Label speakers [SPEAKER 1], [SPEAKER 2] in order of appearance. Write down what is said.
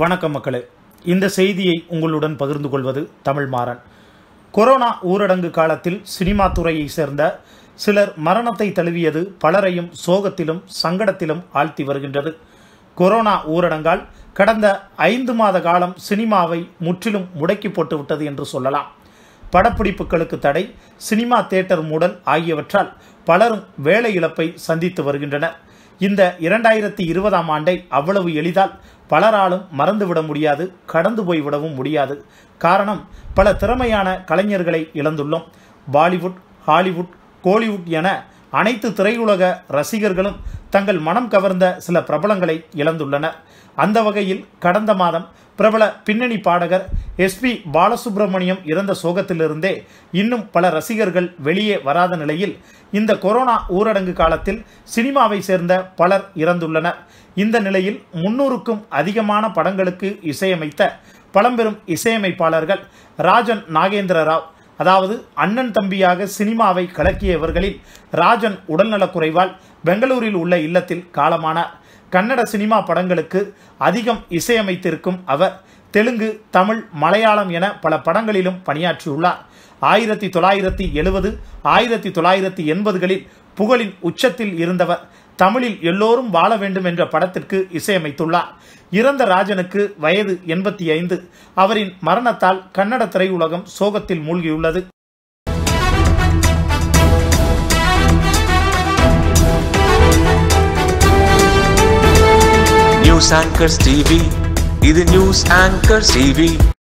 [SPEAKER 1] வணக்கம் மக்களே இந்த செய்தியை உங்களுடன் பகிர்ந்து கொள்வது தமிழ் மாறன் கொரோனா ஊரடங்கு காலத்தில் சினிமா துறையை சேர்ந்த சிலர் மரணத்தை தழுவியது பலரையும் சோகத்திலும் சங்கடத்திலும் ஆழ்த்தி வருகின்றது கொரோனா ஊரடங்கால் கடந்த ஐந்து மாத காலம் சினிமாவை முற்றிலும் முடக்கி போட்டுவிட்டது என்று சொல்லலாம் படப்பிடிப்புகளுக்கு தடை சினிமா தியேட்டர் மூடல் ஆகியவற்றால் பலரும் வேலை இழப்பை சந்தித்து வருகின்றனர் இந்த இரண்டாயிரத்தி இருபதாம் ஆண்டை அவ்வளவு எளிதால் பலராலும் மறந்துவிட முடியாது கடந்து போய்விடவும் முடியாது காரணம் பல திறமையான கலைஞர்களை இழந்துள்ளோம் பாலிவுட் ஹாலிவுட் கோலிவுட் என அனைத்து திரையுலக ரசிகர்களும் தங்கள் மனம் கவர்ந்த சில பிரபலங்களை இழந்துள்ளனர் அந்த வகையில் கடந்த மாதம் பிரபல பின்னணி பாடகர் எஸ்பி பாலசுப்ரமணியம் இறந்த சோகத்திலிருந்தே இன்னும் பல ரசிகர்கள் வெளியே வராத நிலையில் இந்த கொரோனா ஊரடங்கு காலத்தில் சினிமாவை சேர்ந்த பலர் இறந்துள்ளனர் இந்த நிலையில் முன்னூறுக்கும் அதிகமான படங்களுக்கு இசையமைத்த பழம்பெரும் இசையமைப்பாளர்கள் ராஜன் நாகேந்திர ராவ் அதாவது அண்ணன் தம்பியாக சினிமாவை கலக்கியவர்களில் ராஜன் உடல்நலக்குறைவால் பெங்களூரில் உள்ள இல்லத்தில் காலமானார் கன்னட சினிமா படங்களுக்கு அதிகம் இசையமைத்திருக்கும் அவர் தெலுங்கு தமிழ் மலையாளம் என பல படங்களிலும் பணியாற்றியுள்ளார் ஆயிரத்தி தொள்ளாயிரத்தி எழுபது ஆயிரத்தி தொள்ளாயிரத்தி எண்பதுகளில் புகழின் உச்சத்தில் இருந்தவர் தமிழில் எல்லோரும் வாழ வேண்டும் என்ற படத்திற்கு இசையமைத்துள்ளார் இறந்த ராஜனுக்கு வயது எண்பத்தி ஐந்து அவரின் மரணத்தால் கன்னட திரையுலகம் சோகத்தில் மூழ்கியுள்ளது
[SPEAKER 2] நியூஸ் ஆங்கர்ஸ் டிவி இது நியூஸ் ஆங்கர்ஸ் டிவி